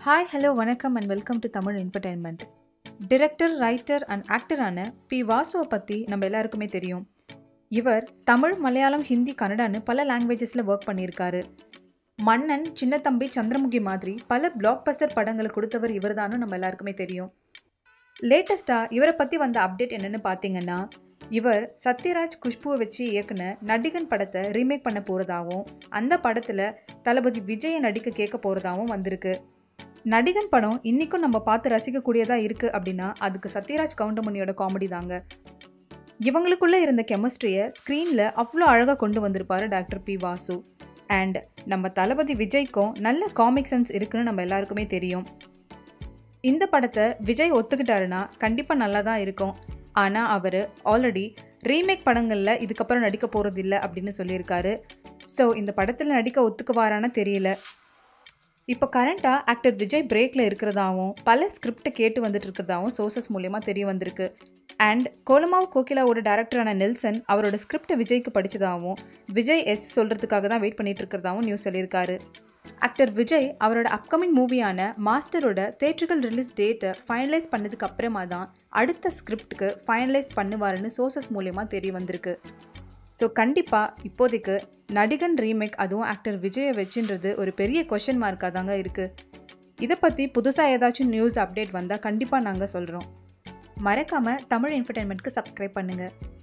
hi hello வணக்கம் and welcome to Tamil entertainment director writer and ஆக்டரான P வாசுவை பற்றி நம்ம எல்லாருக்குமே தெரியும் இவர் தமிழ் மலையாளம் ஹிந்தி கன்னடான்னு பல லாங்குவேஜஸில் ஒர்க் பண்ணியிருக்காரு மன்னன் சின்னத்தம்பி சந்திரமுகி மாதிரி பல பிளாக் பஸ்டர் படங்களை கொடுத்தவர் இவர்தானும் நம்ம எல்லாருக்குமே தெரியும் லேட்டஸ்ட்டாக இவரை பற்றி வந்த அப்டேட் என்னென்னு பார்த்தீங்கன்னா இவர் சத்யராஜ் குஷ்புவை வச்சு இயக்குன நடிகன் படத்தை ரீமேக் பண்ண போகிறதாவும் அந்த படத்தில் தளபதி விஜயை நடிக்க கேட்க போகிறதாவும் வந்திருக்கு நடிகன் படம் இன்றைக்கும் நம்ம பார்த்து ரசிக்கக்கூடியதாக இருக்குது அப்படின்னா அதுக்கு சத்யராஜ் கவுண்டமணியோட காமெடி தாங்க இவங்களுக்குள்ளே இருந்த கெமிஸ்ட்ரியை ஸ்க்ரீனில் அவ்வளோ அழகாக கொண்டு வந்திருப்பாரு டாக்டர் பி வாசு அண்ட் நம்ம தளபதி விஜய்க்கும் நல்ல காமிக் சென்ஸ் இருக்குன்னு நம்ம எல்லாருக்குமே தெரியும் இந்த படத்தை விஜய் ஒத்துக்கிட்டாருன்னா கண்டிப்பாக நல்லா தான் இருக்கும் ஆனால் அவர் ஆல்ரெடி ரீமேக் படங்களில் இதுக்கப்புறம் நடிக்க போகிறது இல்லை அப்படின்னு சொல்லியிருக்காரு ஸோ இந்த படத்தில் நடிக்க ஒத்துக்குவாரான்னு தெரியல இப்போ கரண்ட்டாக ஆக்டர் விஜய் பிரேக்கில் இருக்கிறதாவும் பல ஸ்கிரிப்டை கேட்டு வந்துட்டு இருக்கிறதாவும் சோர்சஸ் மூலயமா தெரிய வந்திருக்கு அண்ட் கோலமாவ் கோகிலாவோட டேரக்டரான நெல்சன் அவரோட ஸ்கிரிப்டை விஜய்க்கு படித்ததாகவும் விஜய் எஸ் சொல்கிறதுக்காக தான் வெயிட் பண்ணிட்டு இருக்கிறதாவும் நியூஸ் சொல்லியிருக்காரு ஆக்டர் விஜய் அவரோட அப்கமிங் மூவியான மாஸ்டரோட தேட்டர்கள் ரிலீஸ் டேட்டை ஃபைனலைஸ் பண்ணதுக்கு அப்புறமா தான் அடுத்த ஸ்கிரிப்டுக்கு ஃபைனலைஸ் பண்ணுவாருன்னு சோர்சஸ் மூலயமா தெரிய வந்திருக்கு ஸோ கண்டிப்பாக இப்போதைக்கு நடிகன் ரீமேக் அதுவும் ஆக்டர் விஜயை வச்சுன்றது ஒரு பெரிய கொஷின் மார்க்காக தாங்க இருக்குது இதை பற்றி புதுசாக ஏதாச்சும் நியூஸ் அப்டேட் வந்தால் கண்டிப்பாக நாங்கள் சொல்கிறோம் மறக்காமல் தமிழ் என்டர்டைன்மெண்ட்க்கு சப்ஸ்கிரைப் பண்ணுங்கள்